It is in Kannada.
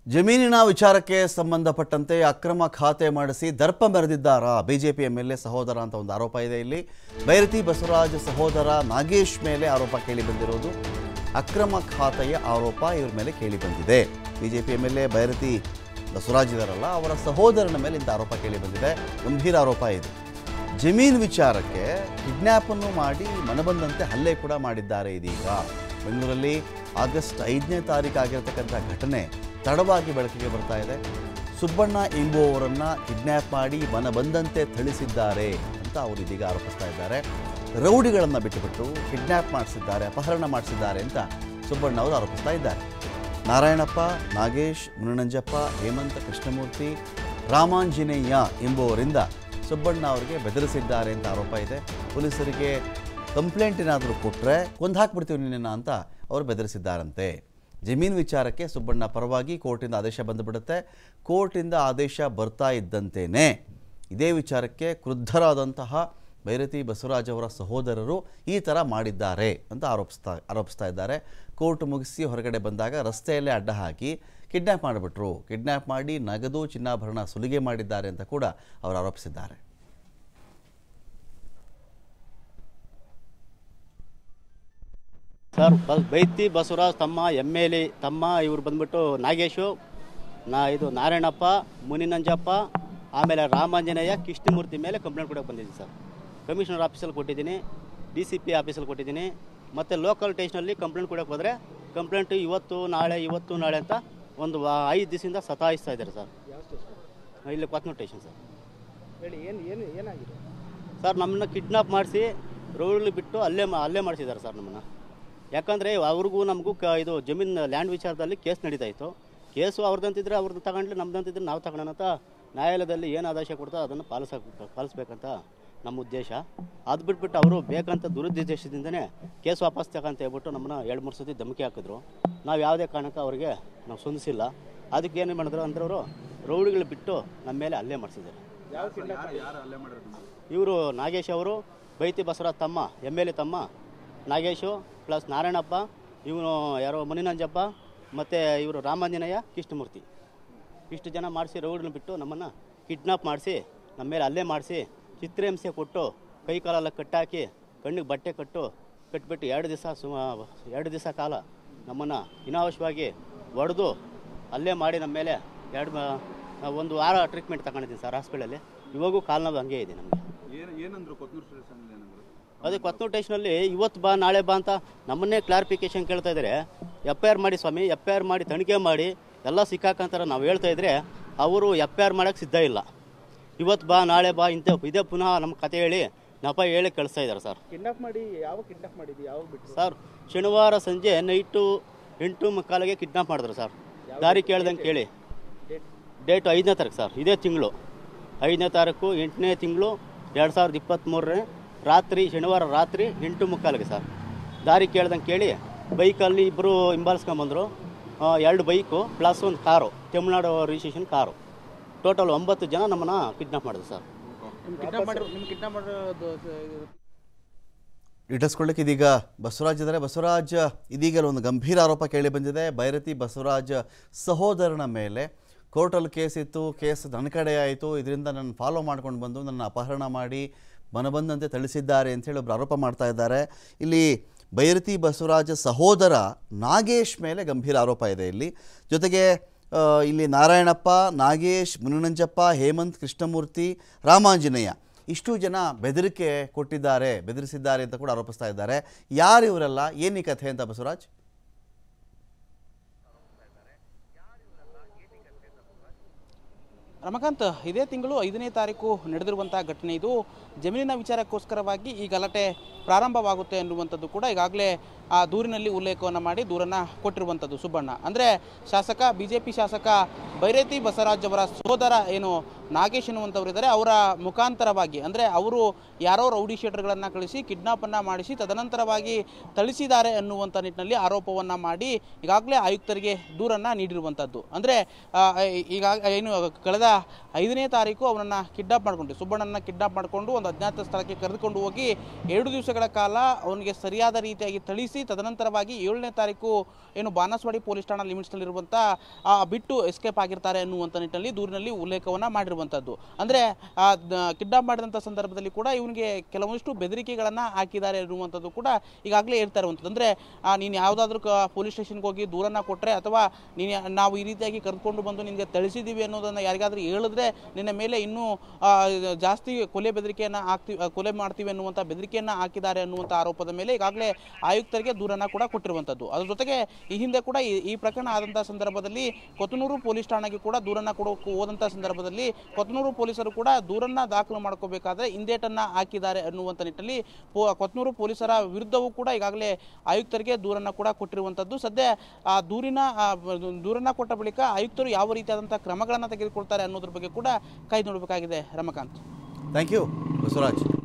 ಜಮೀನಿನ ವಿಚಾರಕ್ಕೆ ಸಂಬಂಧಪಟ್ಟಂತೆ ಅಕ್ರಮ ಖಾತೆ ಮಾಡಿಸಿ ದರ್ಪ ಮೆರೆದಿದ್ದಾರಾ ಬಿಜೆಪಿ ಎಂ ಎಲ್ ಎ ಸಹೋದರ ಅಂತ ಒಂದು ಆರೋಪ ಇದೆ ಇಲ್ಲಿ ಬೈರತಿ ಬಸವರಾಜ್ ಸಹೋದರ ನಾಗೇಶ್ ಮೇಲೆ ಆರೋಪ ಕೇಳಿ ಬಂದಿರೋದು ಅಕ್ರಮ ಖಾತೆಯ ಆರೋಪ ಇವ್ರ ಮೇಲೆ ಕೇಳಿ ಬಂದಿದೆ BJP M L A Byrathi Basavaraj ಇದಾರಲ್ಲ ಅವರ ಸಹೋದರನ ಮೇಲೆ ಇಂಥ ಆರೋಪ ಕೇಳಿ ಬಂದಿದೆ ಗಂಭೀರ ಆರೋಪ ಇದು ಜಮೀನು ವಿಚಾರಕ್ಕೆ ಕಿಡ್ನ್ಯಾಪನ್ನು ಮಾಡಿ ಮನಬಂದಂತೆ ಹಲ್ಲೆ ಕೂಡ ಮಾಡಿದ್ದಾರೆ ಇದೀಗ ಬೆಂಗಳೂರಲ್ಲಿ ಆಗಸ್ಟ್ ಐದನೇ ತಾರೀಕು ಆಗಿರತಕ್ಕಂಥ ಘಟನೆ ತಡವಾಗಿ ಬೆಳಕಿಗೆ ಬರ್ತಾ ಇದೆ ಸುಬ್ಬಣ್ಣ ಎಂಬುವವರನ್ನು ಕಿಡ್ನ್ಯಾಪ್ ಮಾಡಿ ಮನ ಬಂದಂತೆ ಥಳಿಸಿದ್ದಾರೆ ಅಂತ ಅವರು ಇದೀಗ ಆರೋಪಿಸ್ತಾ ಇದ್ದಾರೆ ರೌಡಿಗಳನ್ನು ಬಿಟ್ಟುಬಿಟ್ಟು ಕಿಡ್ನ್ಯಾಪ್ ಮಾಡಿಸಿದ್ದಾರೆ ಅಪಹರಣ ಮಾಡಿಸಿದ್ದಾರೆ ಅಂತ ಸುಬ್ಬಣ್ಣ ಅವರು ಆರೋಪಿಸ್ತಾ ಇದ್ದಾರೆ ನಾರಾಯಣಪ್ಪ ನಾಗೇಶ್ ಮುನಂಜಪ್ಪ ಹೇಮಂತ ಕೃಷ್ಣಮೂರ್ತಿ ರಾಮಾಂಜನೇಯ ಎಂಬುವರಿಂದ ಸುಬ್ಬಣ್ಣ ಅವರಿಗೆ ಬೆದರಿಸಿದ್ದಾರೆ ಅಂತ ಆರೋಪ ಇದೆ ಪೊಲೀಸರಿಗೆ ಕಂಪ್ಲೇಂಟ್ ಏನಾದರೂ ಕೊಟ್ಟರೆ ಕೊಂದು ಹಾಕ್ಬಿಡ್ತೀವಿ ನಿನ್ನ ಅಂತ ಅವರು ಬೆದರಿಸಿದ್ದಾರಂತೆ ಜಮೀನು ವಿಚಾರಕ್ಕೆ ಸುಬ್ಬಣ್ಣ ಪರವಾಗಿ ಕೋರ್ಟಿಂದ ಆದೇಶ ಬಂದುಬಿಡುತ್ತೆ ಕೋರ್ಟಿಂದ ಆದೇಶ ಬರ್ತಾ ಇದ್ದಂತೆಯೇ ಇದೇ ವಿಚಾರಕ್ಕೆ ಕ್ರುದ್ಧರಾದಂತಹ ಭೈರತಿ ಬಸವರಾಜ್ ಅವರ ಸಹೋದರರು ಈ ಥರ ಮಾಡಿದ್ದಾರೆ ಅಂತ ಆರೋಪಿಸ್ತಾ ಆರೋಪಿಸ್ತಾ ಇದ್ದಾರೆ ಕೋರ್ಟ್ ಮುಗಿಸಿ ಹೊರಗಡೆ ಬಂದಾಗ ರಸ್ತೆಯಲ್ಲೇ ಅಡ್ಡ ಹಾಕಿ ಕಿಡ್ನ್ಯಾಪ್ ಮಾಡಿಬಿಟ್ರು ಕಿಡ್ನ್ಯಾಪ್ ಮಾಡಿ ನಗದು ಚಿನ್ನಾಭರಣ ಸುಲಿಗೆ ಮಾಡಿದ್ದಾರೆ ಅಂತ ಕೂಡ ಅವರು ಆರೋಪಿಸಿದ್ದಾರೆ ಸರ್ ಬ- ಬೈತಿ ಬಸವರಾಜ್ ತಮ್ಮ ಎಮ್ ಎಲ್ ಎ ತಮ್ಮ ಇವ್ರು ಬಂದ್ಬಿಟ್ಟು ನಾಗೇಶು ನಾ ಇದು ನಾರಾಯಣಪ್ಪ ಮುನಿನಂಜಪ್ಪ ಆಮೇಲೆ ರಾಮಾಂಜನೇಯ ಕೃಷ್ಣಮೂರ್ತಿ ಮೇಲೆ ಕಂಪ್ಲೇಂಟ್ ಕೊಡೋಕೆ ಬಂದಿದ್ದೀನಿ ಸರ್ ಕಮಿಷನರ್ ಆಫೀಸಲ್ಲಿ ಕೊಟ್ಟಿದ್ದೀನಿ ಡಿ ಸಿ ಪಿ ಆಫೀಸಲ್ಲಿ ಕೊಟ್ಟಿದ್ದೀನಿ ಮತ್ತು ಲೋಕಲ್ ಸ್ಟೇಷನಲ್ಲಿ ಕಂಪ್ಲೇಂಟ್ ಕೊಡೋಕೆ ಹೋದರೆ ಕಂಪ್ಲೇಂಟ್ ಇವತ್ತು ನಾಳೆ ಇವತ್ತು ನಾಳೆ ಅಂತ ಒಂದು ವಾ- ಐದು ದಿವಸದಿಂದ ಸತಾಯಿಸ್ತಾ ಇದ್ದಾರೆ ಸರ್ ಇಲ್ಲಿ ಕೊತ್ನೂರು ಸ್ಟೇಷನ್ ಸರ್ ಹೇಳಿ ಏನು ಏನು ಏನಾಗಿದೆ ಸರ್ ನಮ್ಮನ್ನ ಕಿಡ್ನಾಪ್ ಮಾಡಿಸಿ ರೋಡಲ್ಲಿ ಬಿಟ್ಟು ಅಲ್ಲೇ ಮಾ- ಅಲ್ಲೇ ಮಾಡಿಸಿದ್ದಾರೆ ಸರ್ ನಮ್ಮನ್ನು ಯಾಕಂದರೆ ಅವ್ರಿಗೂ ನಮಗೂ ಕ ಇದು ಜಮೀನು ಲ್ಯಾಂಡ್ ವಿಚಾರದಲ್ಲಿ ಕೇಸ್ ನಡೀತಾ ಇತ್ತು ಕೇಸು ಅವ್ರದ್ದಂತಿದ್ರೆ ಅವ್ರದ್ದು ತಗೊಂಡ್ಲಿ ನಮ್ದಂತಿದ್ರೆ ನಾವು ತಗೊಳ್ಳೋಣ ಅಂತ ನ್ಯಾಯಾಲಯದಲ್ಲಿ ಏನು ಆದೇಶ ಕೊಡ್ತಾ ಅದನ್ನು ಪಾಲಿಸ ಪಾಲಿಸ್ಬೇಕಂತ ನಮ್ಮ ಉದ್ದೇಶ ಅದು ಬಿಟ್ಬಿಟ್ಟು ಅವರು ಬೇಕಂತ ದುರುದ್ದೇಶದಿಂದನೇ ಕೇಸ್ ವಾಪಸ್ ತಗೊಂತ ಹೇಳ್ಬಿಟ್ಟು ನಮ್ಮನ್ನ ಎರಡು ಮೂರು ಸತಿ ಧಮಕಿ ಹಾಕಿದ್ರು ನಾವು ಯಾವುದೇ ಕಾರಣಕ್ಕೆ ಅವ್ರಿಗೆ ನಾವು ಸ್ಪಂದಿಸಿಲ್ಲ ಅದಕ್ಕೆ ಏನು ಮಾಡಿದ್ರು ಅಂದ್ರೆ ಅವರು ರೌಡಿಗಳು ಬಿಟ್ಟು ನಮ್ಮ ಮೇಲೆ ಹಲ್ಲೆ ಮಾಡಿಸಿದ್ದಾರೆ ಯಾವ ಕಿಡ್ನಾಪ್ ಇವರು ನಾಗೇಶ್ ಅವರು ಬೈತಿ ಬಸವರಾಜ್ ತಮ್ಮ ಎಮ್ ಎಲ್ ಎ ತಮ್ಮ ನಾಗೇಶು ಪ್ಲಸ್ ನಾರಾಯಣಪ್ಪ ಇವನು ಯಾರೋ ಮುನಿನಂಜಪ್ಪ ಮತ್ತು ಇವರು ರಾಮಾಂಜನೇಯ ಕೃಷ್ಣಮೂರ್ತಿ ಇಷ್ಟು ಜನ ಮಾಡಿಸಿ ರೌಡ್ನ ಬಿಟ್ಟು ನಮ್ಮನ್ನು ಕಿಡ್ನಾಪ್ ಮಾಡಿಸಿ ನಮ್ಮ ಮೇಲೆ ಹಲ್ಲೆ ಮಾಡಿಸಿ ಚಿತ್ರಹಿಂಸೆ ಕೊಟ್ಟು ಕೈ ಕಾಲೆಲ್ಲ ಕಟ್ಟಾಕಿ ಕಣ್ಣಿಗೆ ಬಟ್ಟೆ ಕಟ್ಟು ಕಟ್ಬಿಟ್ಟು ಎರಡು ದಿವಸ ಸುಮ ಎರಡು ದಿವಸ ಕಾಲ ನಮ್ಮನ್ನು ಇನಾವಶ್ಯವಾಗಿ ಹೊಡೆದು ಹಲ್ಲೆ ಮಾಡಿ ನಮ್ಮ ಮೇಲೆ ಎರಡು ಮ- ಒಂದು ವಾರ ಟ್ರೀಟ್ಮೆಂಟ್ ತಗೊಂಡಿದ್ದೀನಿ ಸರ್ ಹಾಸ್ಪಿಟಲಲ್ಲಿ ಇವಾಗೂ ಕಾಲು ನೋವು ಹಂಗೆ ಇದೆ ನಮಗೆ ಏನು ಏನಂದ್ರು ಕೊತ್ನೂರು ಸ್ಟೇಷನ್ ಏನಂದ್ರು ಅದೇ ಕೊತ್ನೂರು ಸ್ಟೇಷನಲ್ಲಿ ಇವತ್ತು ಬಾ ನಾಳೆ ಬಾ ಅಂತ ನಮ್ಮನ್ನೇ ಕ್ಲಾರಿಫಿಕೇಶನ್ ಕೇಳ್ತಾ ಇದ್ದಾರೆ ಎಫ್ ಐ ಆರ್ ಮಾಡಿ ಸ್ವಾಮಿ ಎಫ್ ಐ ಆರ್ ಮಾಡಿ ತನಿಖೆ ಮಾಡಿ ಎಲ್ಲ ಸಿಕ್ಕಾಕಂತಾರೆ ನಾವು ಹೇಳ್ತಾ ಇದ್ರೆ ಅವರು ಎಫ್ ಐ ಆರ್ ಮಾಡೋಕ್ಕೆ ಸಿದ್ಧ ಇಲ್ಲ ಇವತ್ತು ಬಾ ನಾಳೆ ಬಾ ಇಂಥ ಇದೇ ಪುನಃ ನಮ್ಮ ಕತೆ ಹೇಳಿ ನಪ ಹೇಳಿ ಕಳಿಸ್ತಾ ಇದ್ದಾರೆ ಸರ್ ಕಿಡ್ನಾಪ್ ಮಾಡಿ ಯಾವ ಕಿಡ್ನಾಪ್ ಮಾಡಿದ್ವಿ ಯಾವಾಗ ಬಿಟ್ಟು ಸರ್ ಶನಿವಾರ ಸಂಜೆ ನೈಟು ಎಂಟು ಮುಕ್ಕಾಲಿಗೆ ಕಿಡ್ನಾಪ್ ಮಾಡಿದ್ರು ಸರ್ ದಾರಿ ಕೇಳ್ದಂಗೆ ಕೇಳಿ ಡೇಟ್ ಡೇಟ್ ಐದನೇ ತಾರೀಕು ಸರ್ ಇದೇ ತಿಂಗಳು ಐದನೇ ತಾರೀಕು ಎಂಟನೇ ತಿಂಗಳು ಎರಡು ಸಾವಿರದ ಇಪ್ಪತ್ತ್ಮೂರನೇ ರಾತ್ರಿ ಶನಿವಾರ ರಾತ್ರಿ ಎಂಟು ಮುಕ್ಕಾಲಿಗೆ ಸರ್ ದಾರಿ ಕೇಳ್ದಂಗೆ ಕೇಳಿ ಬೈಕಲ್ಲಿ ಇಬ್ಬರು ಹಿಂಬಾಲಿಸ್ಕೊಂಬಂದರು ಎರಡು ಬೈಕು ಪ್ಲಸ್ ಒಂದು car Tamil Nadu registration car total ಒಂಬತ್ತು ಜನ ನಮ್ಮನ್ನು ಕಿಡ್ನಾಪ್ ಮಾಡಿದ್ರು ಸರ್ ನಿಮ್ಮ ಕಿಡ್ನಾಪ್ ಮಾಡಿರೋ ನಿಮ್ಮ ಕಿಡ್ನಾಪ್ ಮಾಡಿರೋದು ಡೀಟೇಲ್ಸ್ ಕೊಡ್ಲಿಕ್ಕೆ ಇದೀಗ ಬಸವರಾಜ್ ಇದ್ದಾರೆ ಬಸವರಾಜ್ ಇದೀಗ ಒಂದು ಗಂಭೀರ ಆರೋಪ ಕೇಳಿ ಬಂದಿದೆ ಬೈರತಿ ಬಸವರಾಜ್ ಸಹೋದರನ ಮೇಲೆ ಕೋರ್ಟಲ್ಲಿ ಕೇಸ್ ಇತ್ತು ಕೇಸ್ ನನ್ನ ಕಡೆ ಆಯಿತು ಇದರಿಂದ ನನ್ನ ಫಾಲೋ ಮಾಡ್ಕೊಂಡು ಬಂದು ನನ್ನ ಅಪಹರಣ ಮಾಡಿ ಮನಬಂದಂತೆ ಥಳಿಸಿದ್ದಾರೆ ಅಂತೇಳಿ ಒಬ್ರು ಆರೋಪ ಮಾಡ್ತಾ ಇದ್ದಾರೆ ಇಲ್ಲಿ ಬೈರತಿ ಬಸವರಾಜ ಸಹೋದರ ನಾಗೇಶ್ ಮೇಲೆ ಗಂಭೀರ ಆರೋಪ ಇದೆ ಇಲ್ಲಿ ಜೊತೆಗೆ ಆ, ಇಲ್ಲಿ ನಾರಾಯಣಪ್ಪ ನಾಗೇಶ್ ಮುನಿನಂಜಪ್ಪ ಹೇಮಂತ್ ಕೃಷ್ಣಮೂರ್ತಿ ರಾಮಾಂಜನೇಯ ಇಷ್ಟು ಜನ ಬೆದರಿಕೆ ಕೊಟ್ಟಿದ್ದಾರೆ ಬೆದರಿಸಿದ್ದಾರೆ ಅಂತ ಕೂಡ ಆರೋಪಿಸ್ತಾ ಇದ್ದಾರೆ ಯಾರು ಇವರೆಲ್ಲ ಏನು ಈ ಕಥೆ ಅಂತ ಬಸವರಾಜ್ ರಮಕಾಂತ್ ಇದೇ ತಿಂಗಳು ಐದನೇ ತಾರೀಕು ನಡೆದಿರುವಂತಹ ಘಟನೆ ಇದು ಜಮೀನಿನ ವಿಚಾರಕ್ಕೋಸ್ಕರವಾಗಿ ಈ ಗಲಾಟೆ ಪ್ರಾರಂಭವಾಗುತ್ತೆ ಅನ್ನುವಂಥದ್ದು ಕೂಡ ಈಗಾಗಲೇ ಆ ದೂರಿನಲ್ಲಿ ಉಲ್ಲೇಖವನ್ನು ಮಾಡಿ ದೂರನ್ನು ಕೊಟ್ಟಿರುವಂಥದ್ದು ಸುಬ್ಬಣ್ಣ ಅಂದರೆ ಶಾಸಕ ಬಿ ಜೆ ಪಿ ಶಾಸಕ ಬೈರೇತಿ ಬಸವರಾಜ್ ಅವರ ಸೋದರ ಏನು ನಾಗೇಶ್ ಎನ್ನುವಂಥವ್ರು ಇದ್ದಾರೆ ಅವರ ಮುಖಾಂತರವಾಗಿ ಅಂದರೆ ಅವರು ಯಾರೋ ರೌಡಿ ಶೀಟರ್ಗಳನ್ನು ಕಳಿಸಿ ಕಿಡ್ನಾಪನ್ನು ಮಾಡಿಸಿ ತದನಂತರವಾಗಿ ಥಳಿಸಿದ್ದಾರೆ ಅನ್ನುವಂಥ ನಿಟ್ಟಿನಲ್ಲಿ ಆರೋಪವನ್ನು ಮಾಡಿ ಈಗಾಗಲೇ ಆಯುಕ್ತರಿಗೆ ದೂರನ್ನು ನೀಡಿರುವಂಥದ್ದು ಅಂದರೆ ಈಗ ಏನು ಕಳೆದ ಐದನೇ ತಾರೀಕು ಅವನನ್ನು ಕಿಡ್ನಾಪ್ ಮಾಡಿಕೊಂಡು ಸುಬ್ಬಣ್ಣನ ಕಿಡ್ನಾಪ್ ಮಾಡಿಕೊಂಡು ಒಂದು ಅಜ್ಞಾತ ಸ್ಥಳಕ್ಕೆ ಕರೆದುಕೊಂಡು ಹೋಗಿ ಎರಡು ದಿವಸಗಳ ಕಾಲ ಅವನಿಗೆ ಸರಿಯಾದ ರೀತಿಯಾಗಿ ಥಳಿಸಿ ತದನಂತರವಾಗಿ ಏಳನೇ ತಾರೀಕು ಏನು ಬಾನಸವಾಡಿ ಪೊಲೀಸ್ ಠಾಣಾ ಲಿಮಿಟ್ಸ್ನಲ್ಲಿರುವಂಥ ಆ ಬಿಟ್ಟು ಎಸ್ಕೇಪ್ ಆಗಿರ್ತಾರೆ ಅನ್ನುವಂಥ ನಿಟ್ಟಿನಲ್ಲಿ ದೂರಿನಲ್ಲಿ ಉಲ್ಲೇಖವನ್ನು ಮಾಡಿರುವಂಥದ್ದು ಅಂದರೆ ಕಿಡ್ನಾಪ್ ಮಾಡಿದಂಥ ಸಂದರ್ಭದಲ್ಲಿ ಕೂಡ ಇವನಿಗೆ ಕೆಲವೊಂದಿಷ್ಟು ಬೆದರಿಕೆಗಳನ್ನು ಹಾಕಿದ್ದಾರೆ ಅನ್ನುವಂಥದ್ದು ಕೂಡ ಈಗಾಗಲೇ ಹೇಳ್ತಾ ಇರುವಂಥದ್ದು ಅಂದರೆ ನೀನು ಯಾವುದಾದ್ರೂ ಕ ಪೊಲೀಸ್ ಸ್ಟೇಷನ್ಗೆ ಹೋಗಿ ದೂರನ್ನು ಕೊಟ್ಟರೆ ಅಥವಾ ನೀನು ನಾವು ಈ ರೀತಿಯಾಗಿ ಕರೆದುಕೊಂಡು ಬಂದು ನಿನಗೆ ತಿಳಿಸಿದ್ದೀವಿ ಅನ್ನೋದನ್ನು ಯಾರಿಗಾದ್ರೂ ಹೇಳಿದ್ರೆ ನಿನ್ನ ಮೇಲೆ ಇನ್ನೂ ಆ, ಜಾಸ್ತಿ ಕೊಲೆ ಬೆದರಿಕೆಯನ್ನು ಹಾಕ್ತೀವಿ ಆ, ಕೊಲೆ ಮಾಡ್ತೀವಿ ಅನ್ನುವಂಥ ಬೆದರಿಕೆಯನ್ನು ಹಾಕಿದ್ದಾರೆ ಅನ್ನುವಂಥ ಆರೋಪದ ಮೇಲೆ ಈಗಾಗಲೇ ಆಯುಕ್ತರಿಗೆ ದೂರನ್ನು ಕೂಡ ಕೊಟ್ಟಿರುವಂಥದ್ದು ಅದ್ರ ಜೊತೆಗೆ ಈ ಹಿಂದೆ ಕೂಡ ಈ ಈ ಪ್ರಕರಣ ಆದಂಥ ಸಂದರ್ಭದಲ್ಲಿ ಕೊತ್ತನೂರು ಪೊಲೀಸ್ ಠಾಣೆಗೆ ಕೂಡ ದೂರನ್ನು ಕೊಡೋಕೆ ಹೋದಂಥ ಸಂದರ್ಭದಲ್ಲಿ ಕೊತ್ತನೂರು ಪೊಲೀಸರು ಕೂಡ ದೂರನ್ನು ದಾಖಲು ಮಾಡ್ಕೋಬೇಕಾದ್ರೆ ಹಿಂದೇಟನ್ನು ಹಾಕಿದ್ದಾರೆ ಅನ್ನುವಂಥ ನಿಟ್ಟಿನಲ್ಲಿ ಪೋ ಕೊತ್ತನೂರು ಪೊಲೀಸರ ವಿರುದ್ಧವೂ ಕೂಡ ಈಗಾಗಲೇ ಆಯುಕ್ತರಿಗೆ ದೂರನ್ನು ಕೂಡ ಕೊಟ್ಟಿರುವಂಥದ್ದು ಸದ್ಯ ಆ ದೂರಿನ ಆ, ದೂರನ್ನು ಕೊಟ್ಟ ಬಳಿಕ ಆಯುಕ್ತರು ಯಾವ ರೀತಿಯಾದಂಥ ಕ್ರಮಗಳನ್ನು ತೆಗೆದುಕೊಳ್ತಾರೆ ಅನ್ನೋದ್ರ ಬಗ್ಗೆ ಕೂಡ ಕಾಯ್ದು ನೋಡಬೇಕಾಗಿದೆ ರಮಕಾಂತ್ ಥ್ಯಾಂಕ್ ಯು ಬಸವರಾಜ್